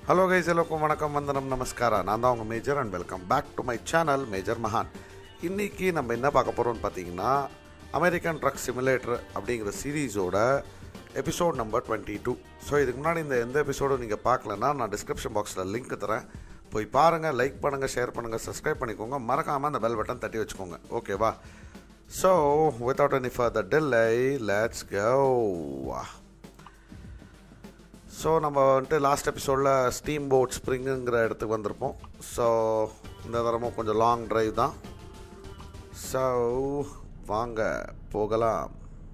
Hello guys எல்லோருக்கும் வணக்கம் வந்தனம் நமஸ்காரா நான் தான் உங்கள் major and welcome back to my channel major மகான் இன்றைக்கி நம்ம என்ன பார்க்க போகிறோம்னு பார்த்தீங்கன்னா அமெரிக்கன் ட்ரக் சிமுலேட்டர் அப்படிங்கிற சீரீஸோட episode number twenty two so இதுக்கு முன்னாடி இந்த எந்த எபிசோடும் நீங்கள் பார்க்கலன்னா நான் டிஸ்கிரிப்ஷன் பாக்ஸில் லிங்க் தரேன் போய் பாருங்கள் லைக் பண்ணுங்கள் ஷேர் பண்ணுங்கள் சப்ஸ்கிரைப் பண்ணிக்கோங்க மறக்காமல் அந்த பெல் பட்டன் தட்டி வச்சுக்கோங்க ஓகேவா so without any further delay let's go so நம்ம வந்துட்டு லாஸ்ட் எபிசோடில் ஸ்டீம் போட் ஸ்ப்ரிங்குங்கிற இடத்துக்கு வந்திருப்போம் ஸோ இந்த தரமும் கொஞ்சம் லாங் டிரைவ் தான் ஸோ வாங்க போகலாம்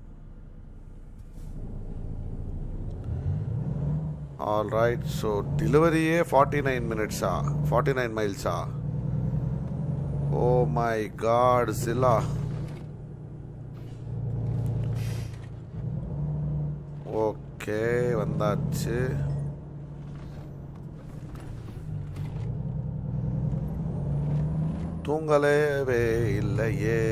ஆல் ரைட் ஸோ டெலிவரியே ஃபார்ட்டி நைன் மினிட்ஸா ஃபார்ட்டி நைன் மைல்ஸா ஓ மை காட் சில்லா ஓகே வந்தாச்சு தூங்கலவே இல்லையே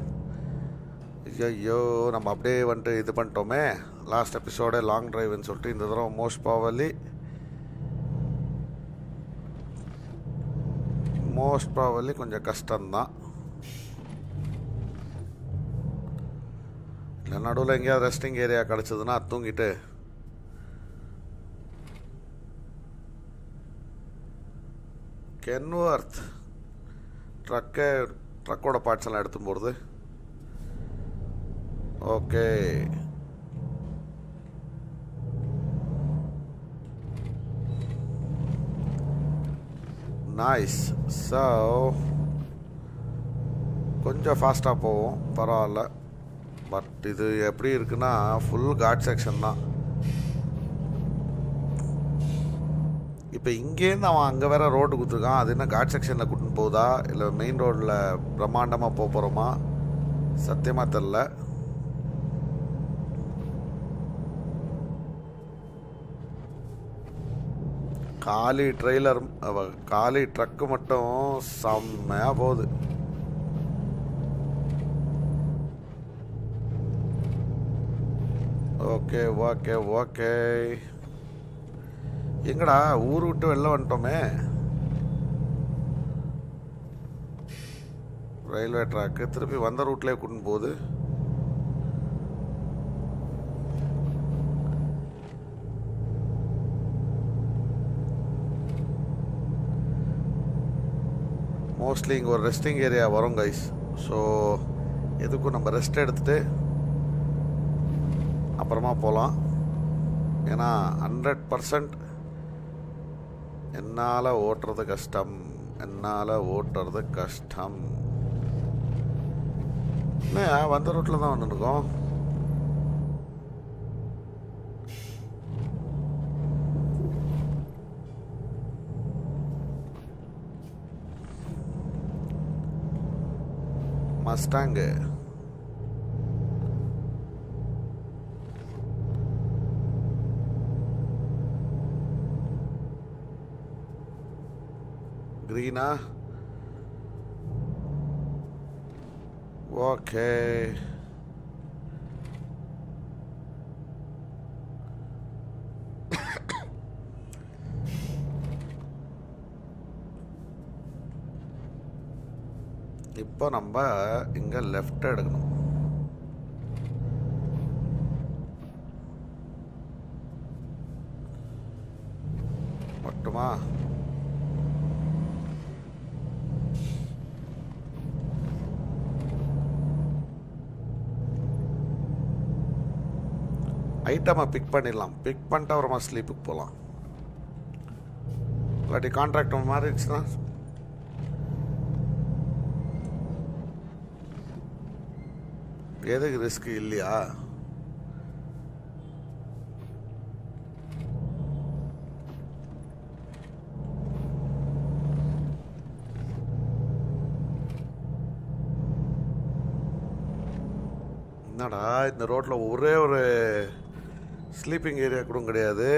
ஐயோ நம்ம அப்படியே வந்துட்டு இது பண்ணிட்டோமே லாஸ்ட் எபிசோடே லாங் டிரைவ்னு சொல்லிட்டு இந்த தடவை மோஸ்ட் ப்ராபலி மோஸ்ட் ப்ராபலி கொஞ்சம் கஷ்டம்தான் இல்லை நடுவில் எங்கேயாவது ரெஸ்டிங் ஏரியா கிடச்சதுன்னா தூங்கிட்டு கென்வர்த் ட்ரக்கை ட்ரக்கோட பார்ட்ஸ் எல்லாம் எடுத்து போகிறது ஓகே நைஸ் ஸோ கொஞ்சம் ஃபாஸ்ட்டாக போவோம் பரவாயில்ல பட் இது எப்படி இருக்குன்னா ஃபுல் காட் செக்ஷன் தான் இப்போ இங்கேருந்து அவன் அங்கே வேற ரோடு கொடுத்துருக்கான் அது என்ன காட் செக்ஷனில் கூட்டின்னு போகுதா இல்லை மெயின் ரோட்டில் பிரம்மாண்டமாக போக போகிறோமா சத்தியமாக தெரில காலி ட்ரெய்லர் காலி ட்ரக்கு மட்டும் செம்மையாக போகுது ஓகே ஓகே ஓகே எங்கடா ஊர் விட்டு வெளில வந்துட்டோமே ரயில்வே ட்ராக்கு திருப்பி வந்த ரூட்லேயே கூட்டின்னு போகுது மோஸ்ட்லி இங்கே ஒரு ரெஸ்டிங் ஏரியா வரும் கைஸ் ஸோ எதுக்கும் நம்ம ரெஸ்ட் எடுத்துகிட்டு அப்புறமா போகலாம் ஏன்னா ஹண்ட்ரட் பர்சன்ட் என்னால் ஓட்டுறது கஷ்டம் என்னால் ஓட்டுறது கஷ்டம் என்ன வந்த ரூட்டில் தான் வந்துருக்கோம் மஸ்டாங்கு greener. Okay. இப்போ நம்ம இங்க லெஃப்ட் எடுக்கணும் மட்டுமா ஐட்டமை பிக் பண்ணிடலாம் பிக் பண்ணிட்டு அப்புறமா ஸ்லீப்புக்கு போகலாம் இல்லாட்டி கான்ட்ராக்ட் மாதிரி இருந்துச்சுன்னா எதுக்கு ரிஸ்க் இல்லையா என்னடா இந்த ரோட்டில் ஒரே ஒரு ஸ்லீப்பிங் ஏரியா கூட கிடையாது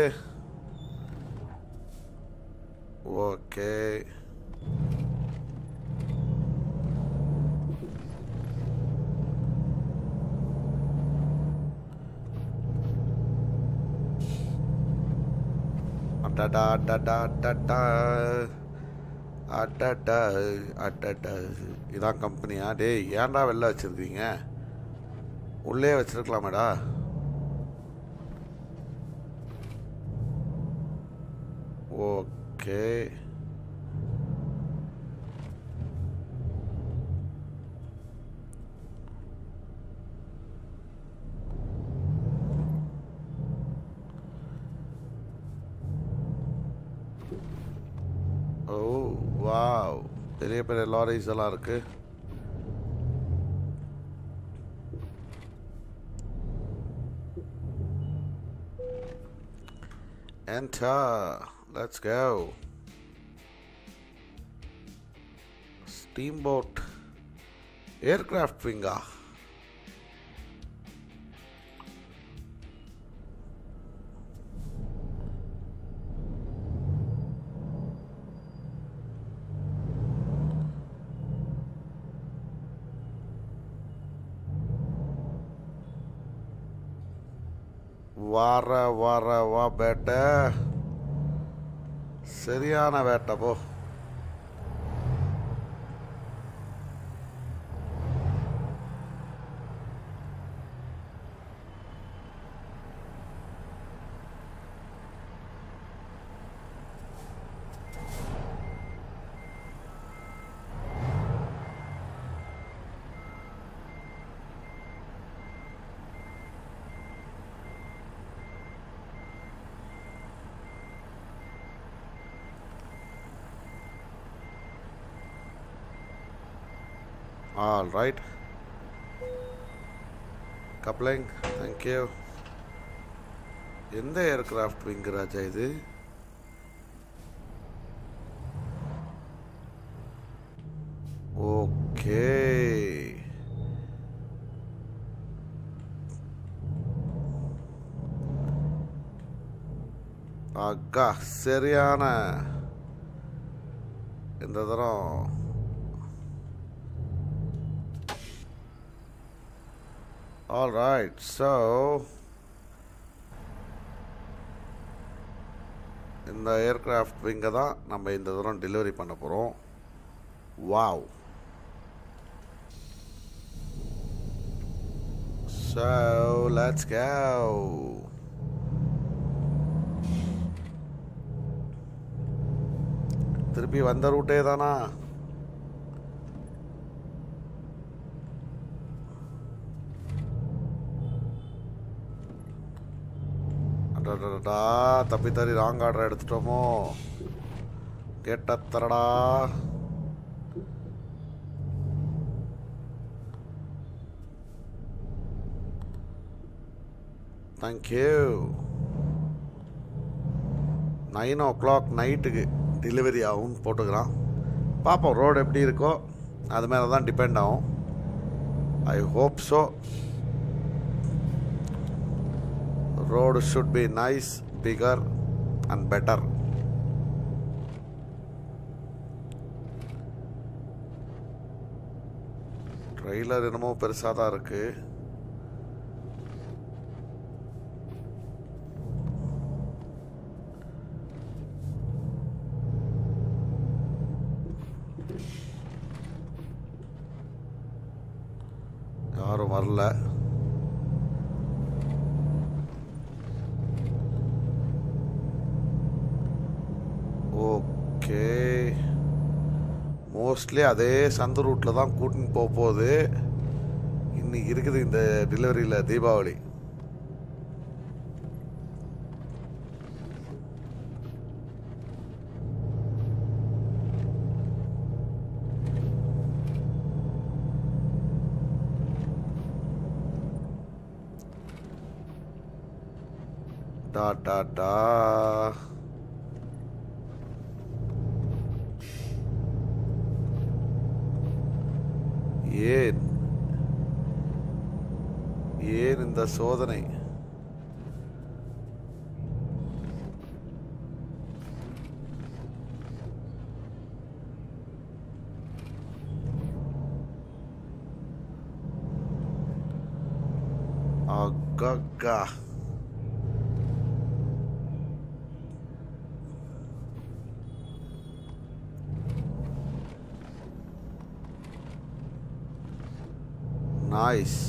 ஓகே அடடா அடடா அடடா அடடா அடடா இதான் கம்பெனியா டேய் ஏன்டா வெளில வச்சிருக்கீங்க உள்ளே வச்சிருக்கலாமேடா ஓகே ஓ வாவ் பெரிய பெரிய லாரிஸ் எல்லாம் இருக்கு Enter. Let's go. Steamboat. Aircraft winger. வார வார வா பேட்ட சரியான வேட்டை போ ஆல் ரைட் கப்ளிங் தேங்க்யூ எந்த ஏர்கிராஃப்ட் விங் ராஜா இது ஓகே அக்கா சரியான இந்த தரம் All right, so இந்த ஏர்கிராஃப்ட் விங்கை தான் நம்ம இந்த தூரம் டெலிவரி பண்ண போகிறோம் வாவ் So let's go. திருப்பி வந்த ரூட்டே தானா அடடடடா தப்பி தறி ராங் ஆர்டர் எடுத்துட்டோமோ கேட்டத்தரடா தேங்க்யூ நைன் ஓ கிளாக் நைட்டுக்கு டெலிவரி ஆகும்னு போட்டுக்கிறான் பார்ப்போம் ரோடு எப்படி இருக்கோ அது மேலே தான் டிபெண்ட் ஆகும் I hope so road should be nice bigger and better trailer என்னமோ பெருசாக தான் இருக்கு யாரும் வரல ஓகே மோஸ்ட்லி அதே சந்து ரூட்டில் தான் கூட்டின்னு போக போகுது இன்னைக்கு இருக்குது இந்த டெலிவரியில் தீபாவளி டா டா டா ஏன் ஏன் இந்த சோதனை அக்கா நைஸ்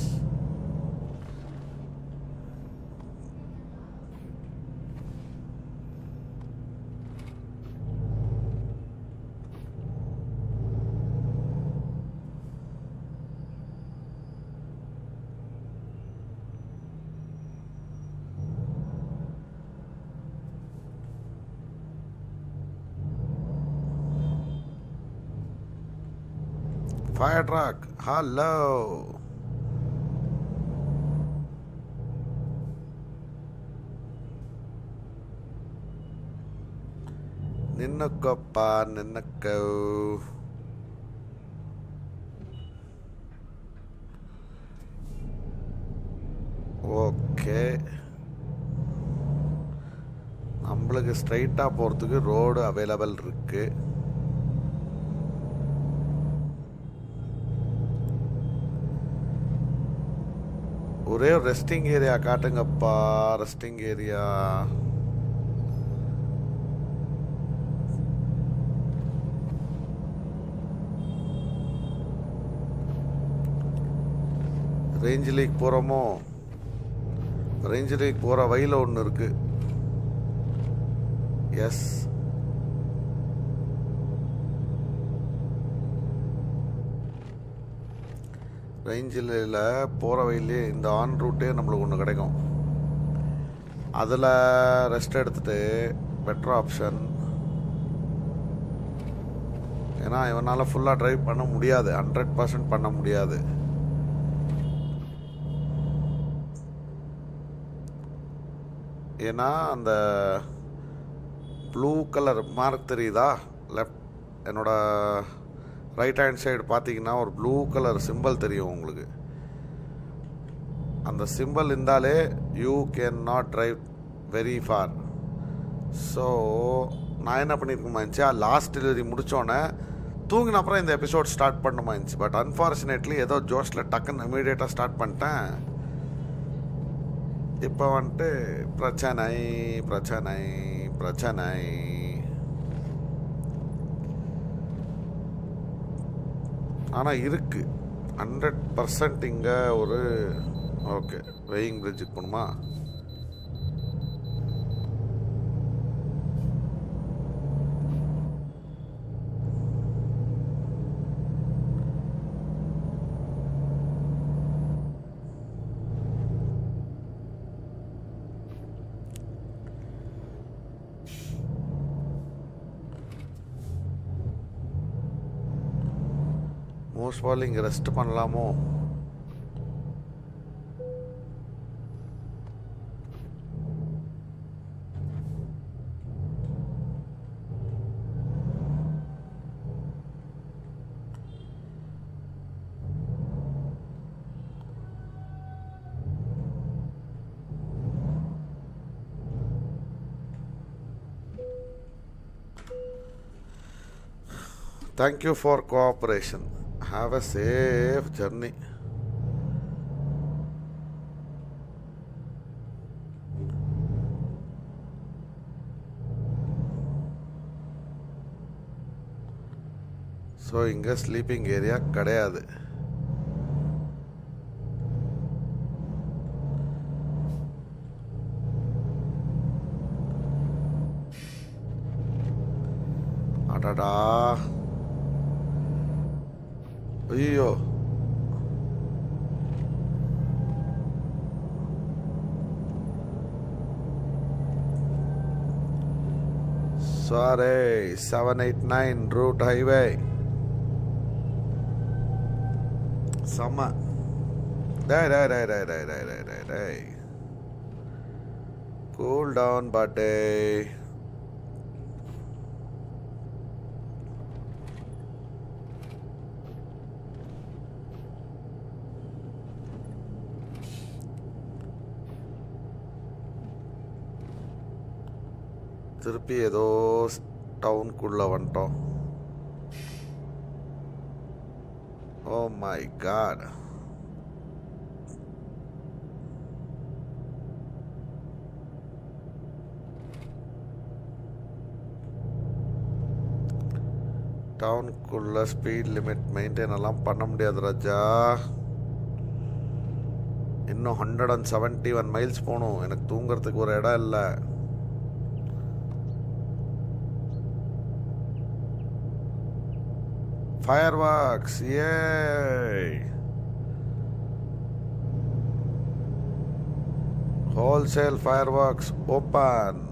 Fire truck. Hello. ನಿನ್ನಕ್ಕಪ್ಪ ನಿನ್ನಕ್ಕ ஓகே நம்மளுக்கு ஸ்ட்ரைட்டாக போகிறதுக்கு ரோடு அவைலபிள் இருக்குது ஒரே ஒரு ரெஸ்டிங் ஏரியா காட்டுங்கப்பா ரெஸ்டிங் ஏரியா ரேஞ்ச் லீக் போகிறோமோ ரேஞ்ச் லீக் போகிற வழியில் ஒன்று இருக்கு எஸ் ரேஞ்சில் போகிற வழியிலே இந்த ஆன் ரூட்டே நம்மளுக்கு ஒன்று கிடைக்கும் அதில் ரெஸ்ட் எடுத்துட்டு பெட்டர் ஆப்ஷன் ஏன்னா இவனால் ஃபுல்லாக ட்ரைவ் பண்ண முடியாது ஹண்ட்ரட் பர்சன்ட் பண்ண முடியாது ஏன்னா அந்த ப்ளூ கலர் மார்க் தெரியுதா லெஃப்ட் என்னோட ரைட் ஹேண்ட் சைடு பார்த்தீங்கன்னா ஒரு ப்ளூ கலர் சிம்பிள் தெரியும் உங்களுக்கு அந்த சிம்பிள் இருந்தாலே you can not drive very far so நான் என்ன பண்ணியிருக்கேன் இருந்துச்சு லாஸ்ட் டெலிவரி முடித்தோடனே தூங்கின அப்புறம் இந்த எபிசோட் ஸ்டார்ட் பண்ணுமா இருந்துச்சு பட் அன்ஃபார்ச்சுனேட்லி ஏதோ ஜோஷில் டக்குன்னு இமீடியட்டாக ஸ்டார்ட் பண்ணிட்டேன் இப்போ வந்துட்டு பிரச்சனை பிரச்சனை பிரச்சனை ஆனால் இருக்கு ஹண்ட்ரட் பர்சன்ட் இங்கே ஒரு ஓகே வெயிங் பிரிட்ஜுக்கு போகணுமா மோஸ்ட் பால் இங்கே ரெஸ்ட் பண்ணலாமோ Thank you for cooperation. Have a safe journey. So இங்கே ஸ்லீப்பிங் ஏரியா கிடையாது அடடா ஐயோ sorry seven eight nine route highway செம்ம டேய் டேய் டேய் டேய் டேய் டேய் டேய் டேய் டேய் கூல் டவுன் பட்டே திருப்பி ஏதோ டவுனுக்குள்ளே வந்துட்டோம் ஓ மை காட் டவுனுக்குள்ள ஸ்பீட் லிமிட் மெயின்டைன் எல்லாம் பண்ண முடியாது ராஜா இன்னும் hundred and seventy one miles போகணும் எனக்கு தூங்குறதுக்கு ஒரு இடம் இல்லை fireworks a wholesale fireworks open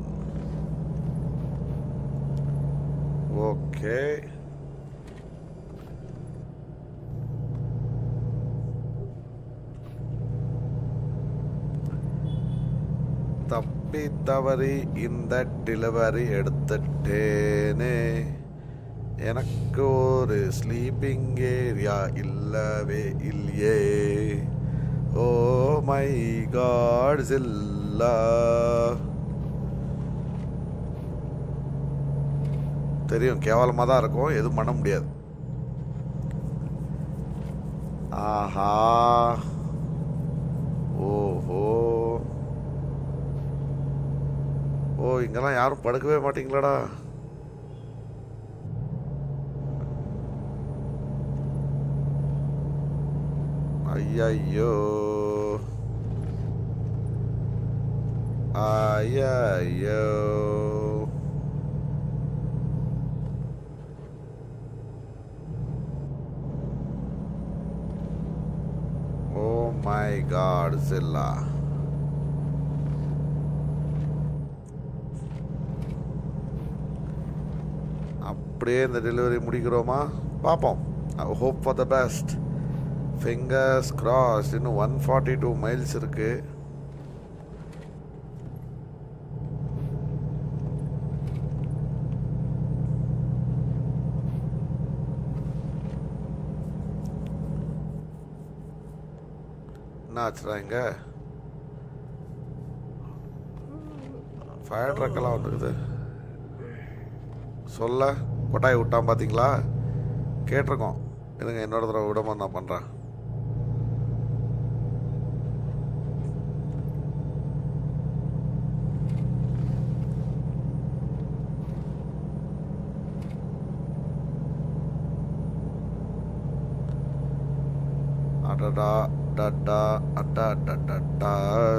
okay தப்பி தவறி இந்த டெலிவரி எடுத்துட்டேனே எனக்கு ஒரு ஸ்லீப்பிங் ஏரியா இல்லவே இல்லையே ஓ மை காட் ஜில்லா தெரியும் கேவலமாக தான் இருக்கும் எதுவும் பண்ண முடியாது ஆஹா ஓஹோ ஓ இங்கெல்லாம் யாரும் படுக்கவே மாட்டீங்களாடா ஐயையோ ஐயையோ ஓ மை காட் ஜில்லா அப்படியே இந்த டெலிவரி முடிக்கிறோமா பார்ப்போம் hope for the best fingers cross இன்னும் ஒன் ஃபார்ட்டி டூ மைல்ஸ் இருக்கு என்ன ஆச்சுடா இங்க ஃபயர் ட்ரக்கெல்லாம் வந்துருக்குது சொல்ல கொட்டாய் விட்டான் பார்த்தீங்களா கேட்டிருக்கோம் இருங்க இன்னொரு தடவை விடாம நான் பண்ணுறேன் அடடா டடா அடா டடா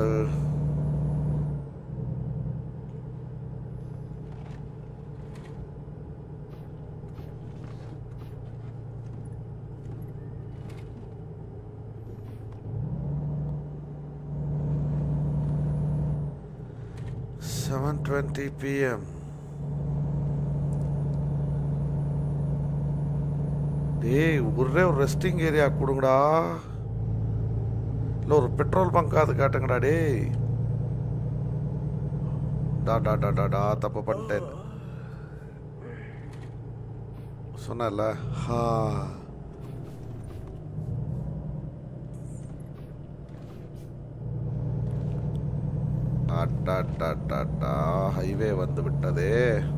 செவன் டுவெண்ட்டி பிஎம் டேய் ஒரே ஒரு ரெஸ்டிங் ஏரியா கொடுங்கடா இல்லை ஒரு பெட்ரோல் பங்காவது காட்டுங்கடா டேய் டா டா டா டா டா தப்பு பண்ணிட்டேன் சொன்னல ஹா அட்டா ஹைவே வந்து விட்டதே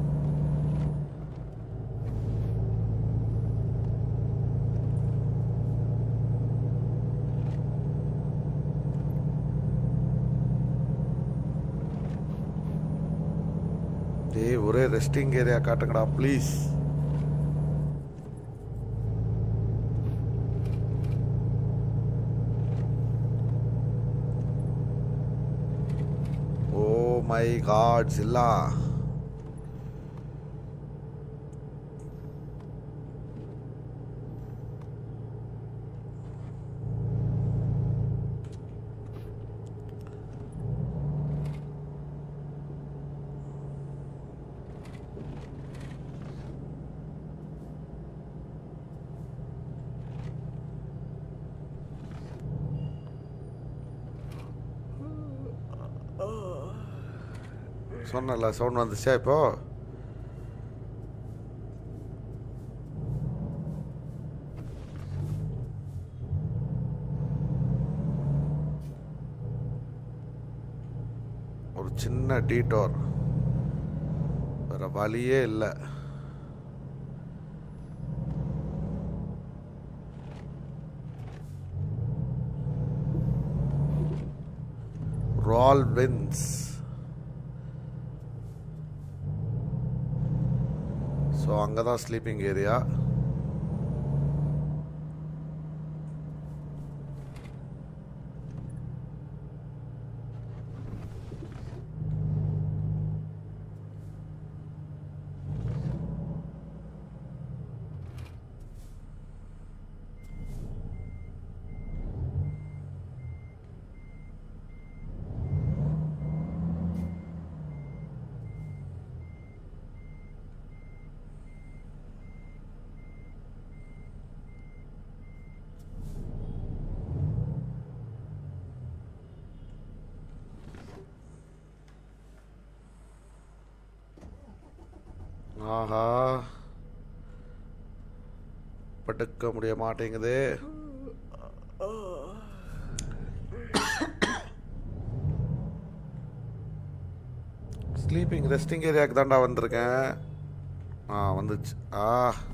டேய் ஒரே ரெஸ்டிங் ஏரியா காட்டுங்கடா ப்ளீஸ் ஓ மை காட் சில்லா சொன்னல சவுண்ட் வந்துச்சா இப்போ ஒரு சின்ன டீட்டோர் வேற வழியே இல்லை ரால் வின்ஸ் ஸோ அங்கே தான் ஸ்லீப்பிங் ஏரியா ஆஹா படுக்க முடிய மாட்டேங்குது ஸ்லீப்பிங் ரெஸ்டிங் ஏரியாவுக்கு தான்டா வந்திருக்கேன் ஆ வந்துச்சு ஆ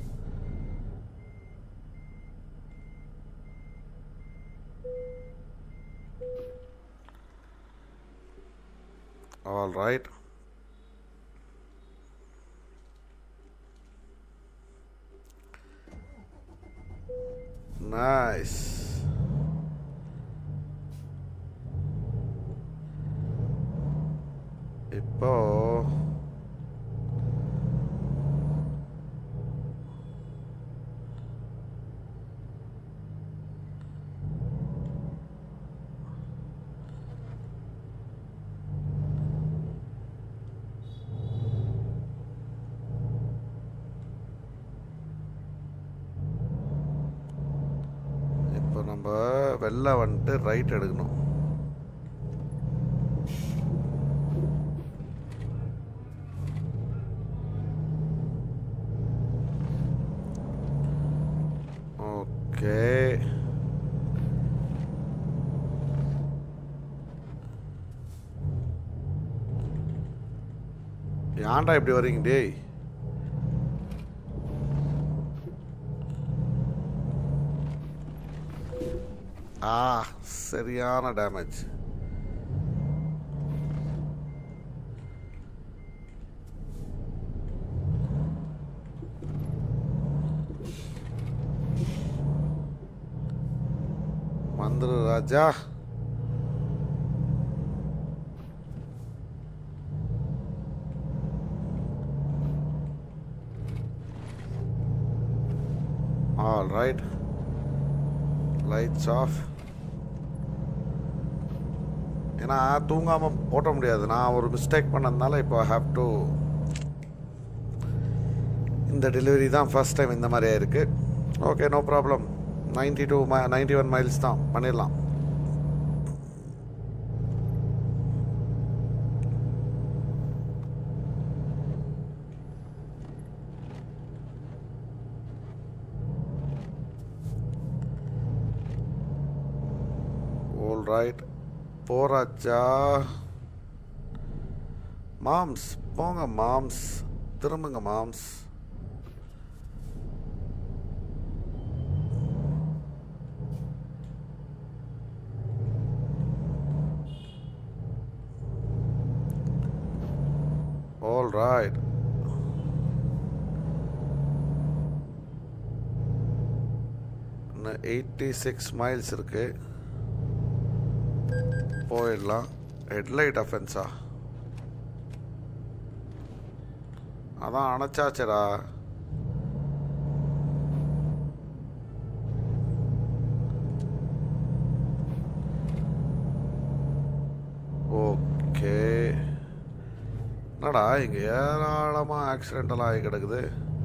ஆல் ரைட் நைஸ் இப்போ இப்போ நம்ம வெளில வந்துட்டு ரைட் எடுக்கணும் ஓகே ஏன்டா இப்படி வரீங்க டேய் ஆ சரியான டேமேஜ் வந்துரு ராஜா ஆல் ரைட் லைட்ஸ் ஆஃப் ஏன்னா தூங்காமல் ஓட்ட முடியாது நான் ஒரு மிஸ்டேக் பண்ணதுனால இப்போ ஹாவ் டு இந்த டெலிவரி தான் ஃபர்ஸ்ட் டைம் இந்த மாதிரியா இருக்கு okay no problem ninety two ninety one miles தான் பண்ணிடலாம் ஆல் ரைட் போராச்சா மாம்ஸ் போங்க மாம்ஸ் திரும்புங்க மாம்ஸ் ஆல் ரைட் இன்னும் எயிட்டி சிக்ஸ் மைல்ஸ் இருக்கு போயிடலாம் ஹெட்லைட் அஃபென்ஸா அதான் அணைச்சாச்சடா ஓகே என்னடா இங்க ஏராளமா ஆக்சிடென்டல் ஆகி கிடக்குது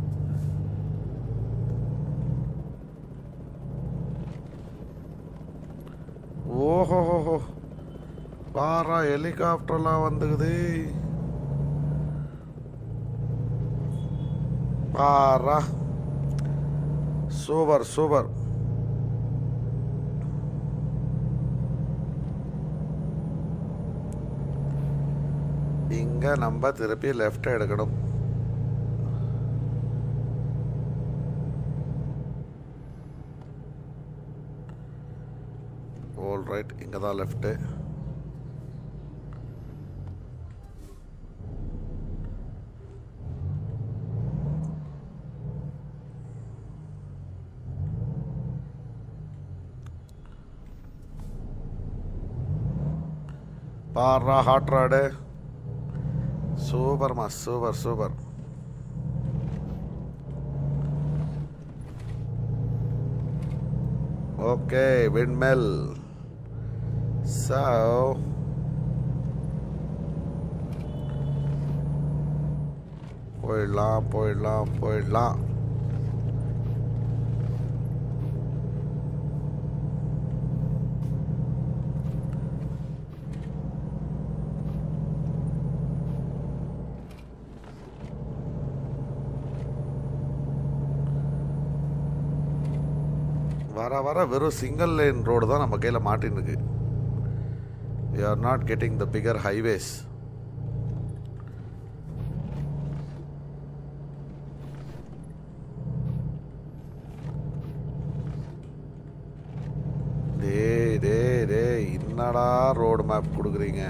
ஓஹோஹோஹோ பாரா ஹெலிகாப்டர்லாம் வந்துக்குது பாரா சூப்பர் சூப்பர் இங்க நம்ம திருப்பி லெஃப்ட் எடுக்கணும் ஆல் ரைட் இங்க தான் லெஃப்ட் பாரா ஹாட் ராடு சூப்பர்மா super super okay windmill So போயிடலாம் போயிடலாம் போயிடலாம் வர வர வெறும் சிங்கிள் லேன் ரோடு தான் நம்ம கையில் மாட்டின்னு இருக்கு we are not getting the bigger highways டேய் டேய் டேய் என்னடா ரோடு மேப் கொடுக்குறீங்க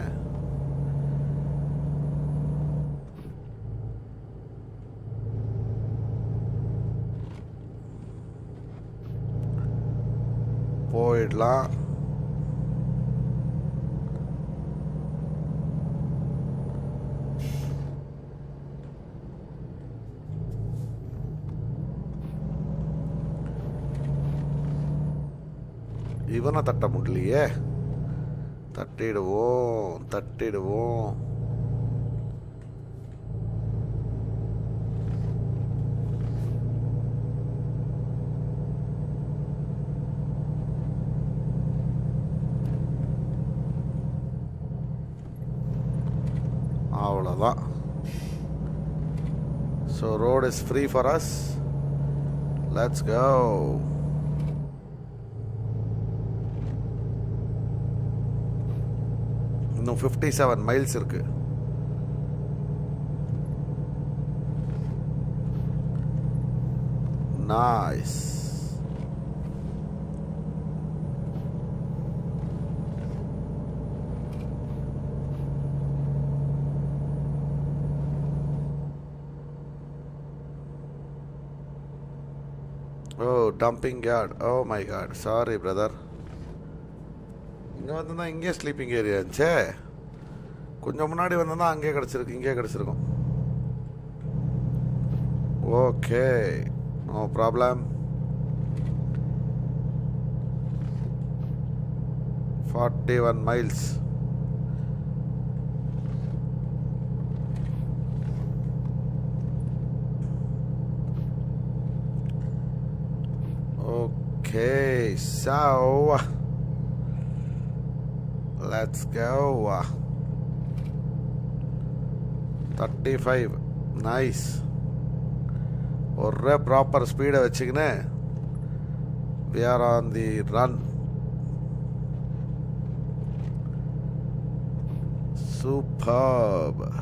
போயிடலாம் இவனை தட்ட முடியலையே தட்டிடுவோம் தட்டிடுவோம் அவ்வளோதான் so road is free for us let's go இன்னும் ஃபிஃப்டி செவன் மைல்ஸ் இருக்கு nice oh dumping yard oh my god sorry brother இங்கே வந்து இங்கேயே ஸ்லீப்பிங் ஏரியா இருந்துச்சே கொஞ்சம் முன்னாடி வந்தா அங்கேயே கிடச்சிருக்கு இங்கேயே கிடச்சிருக்கும் okay no problem forty one miles Okay, so let's go. 35 nice ஒரே ப்ராப்பர் ஸ்பீடை வச்சுக்கின்னு we are on the run superb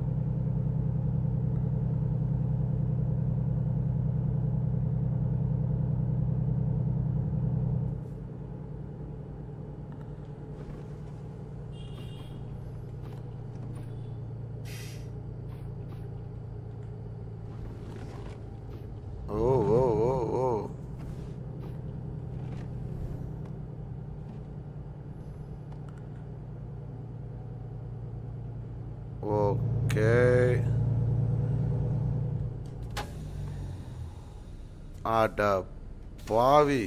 oh oh oh oh okay அட பாவி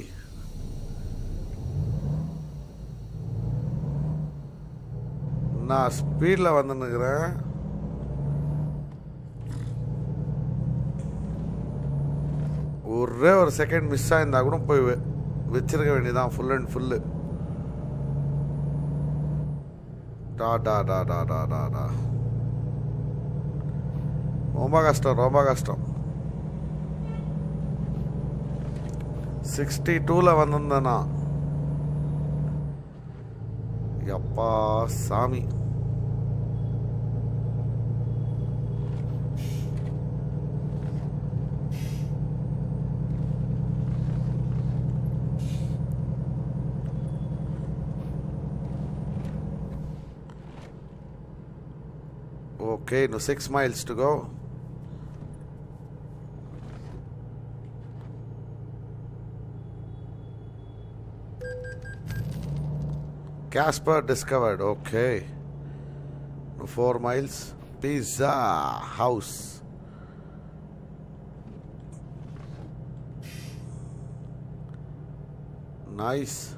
நான் ஸ்பீடில் வந்துன்னுக்குறேன் ஒரே ஒரு செகண்ட் மிஸ் ஆயிருந்தா கூட போய் வெ- வச்சிருக்க வேண்டியதான் ஃபுல் அண்ட் ஃபுல்லு டா டா டா டா டா டா டா ரொம்ப கஷ்டம் ரொம்ப கஷ்டம் சிக்ஸ்டி டூவில் வந்திருந்தேனா எப்பா சாமி Okay, no six miles to go. Casper discovered. Okay. No four miles. Pizza house. Nice.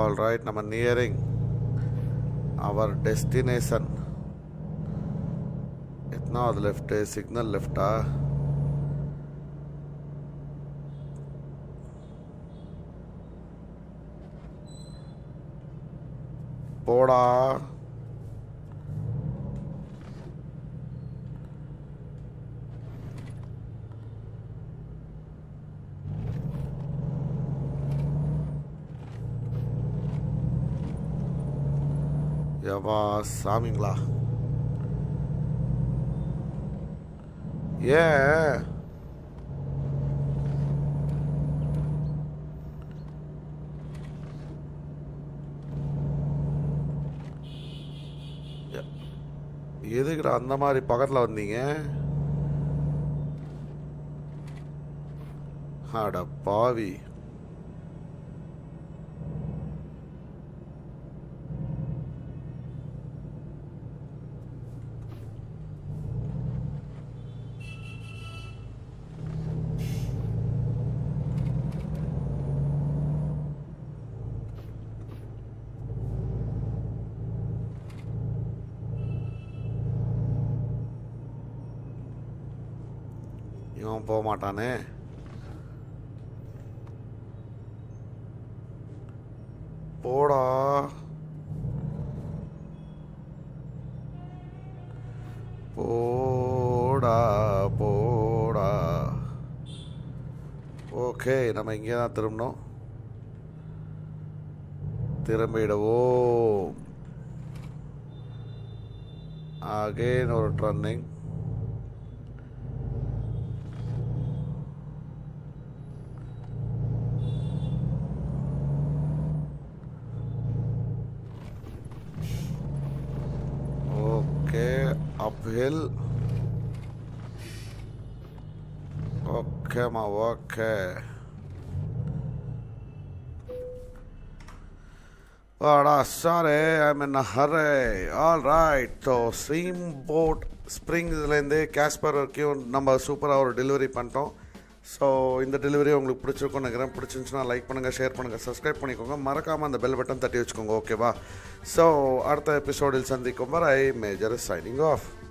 All right நம்ம நியரிங் அவர் டெஸ்டினேஷன் எத்தனாவது லெஃப்ட்டு சிக்னல் லெஃப்டா போடா யவா சாமிங்களா ஏன் எதுக்குடா அந்த மாதிரி பக்கத்தில் வந்தீங்க அட பாவி இவன் போக மாட்டானே போடா போடா போடா ஓகே நம்ம இங்கே தான் திரும்பணும் திரும்பிடுவோம் அகெயின் ஒரு டர்னிங் ஓகே அப்ஹில் ஓகேம்மா ஓகே வாடா சாரே I'm in here all right so Steamboat ஸ்ப்ரிங்ஸ்லேருந்து கேஸ்பர் வரைக்கும் நம்ம சூப்பராக ஒரு டெலிவரி பண்ணிட்டோம் ஸோ இந்த டெலிவரி உங்களுக்கு பிடிச்சிருக்கும்னு நினைக்கிறேன் பிடிச்சிருந்துச்சுன்னா லைக் பண்ணுங்கள் ஷேர் பண்ணுங்கள் சப்ஸ்கிரைப் பண்ணிக்கோங்க மறக்காமல் அந்த பெல் பட்டன் தட்டி வச்சுக்கோங்க ஓகேவா ஸோ அடுத்த எபிசோடில் சந்திக்கும் வரை மேஜர் சைனிங் ஆஃப்